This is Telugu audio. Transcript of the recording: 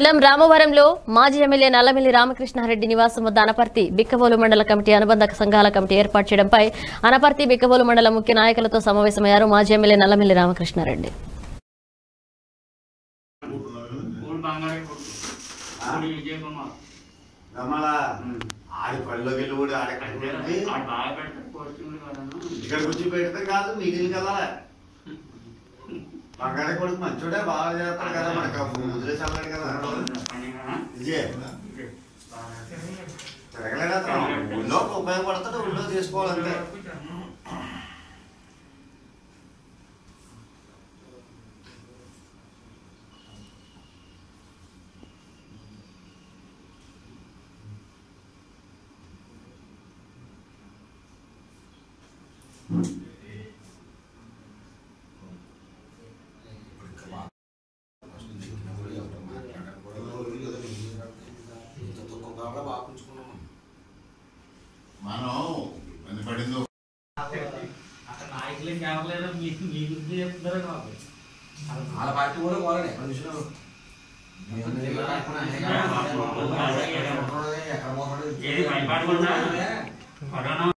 మండలం రామవరంలో మాజీ ఎమ్మెల్యే నల్లమిల్లి రామకృష్ణారెడ్డి నివాసం వద్ద అనపర్తి బిక్కవోలు మండల కమిటీ అనుబంధ సంఘాల కమిటీ ఏర్పాటు చేయడంపై అనపర్తి బిక్కవోలు మండల ముఖ్య నాయకులతో సమావేశమయ్యారు మాజీ ఎమ్మెల్యే నల్లమిల్లి రామకృష్ణారెడ్డి ఊరు బంగారు కొట్టు ఊరు విజయ్ కుమార్ రమణ ఆడి పళ్ళలోకి వెళ్ళి కూడా ఆడ అంటే కట్టుకుంటుంది ఆడు బాగా పెడితే పోస్టింగ్ కదను ఇక్కడ కూర్చి పెడితే కాదు మీటింగ్ కదా బంగారే కొడుకు మంచోడే బాగా చేస్తాడు కదా మనకు ముద్రే చల్లాడు కదా విజయ్ తిరగలేడు అతను ఊళ్ళో ఉపయోగపడతాడు ఊళ్ళో చేసుకోవాలంటే మనం మంది పడిందో అక్కడ నాయకులు కేవలం మీకు మీ గురించి చెప్తున్నారు నాకు వాళ్ళ పార్టీ కూడా కోరడే ఏది భయపడకుండా కరోనా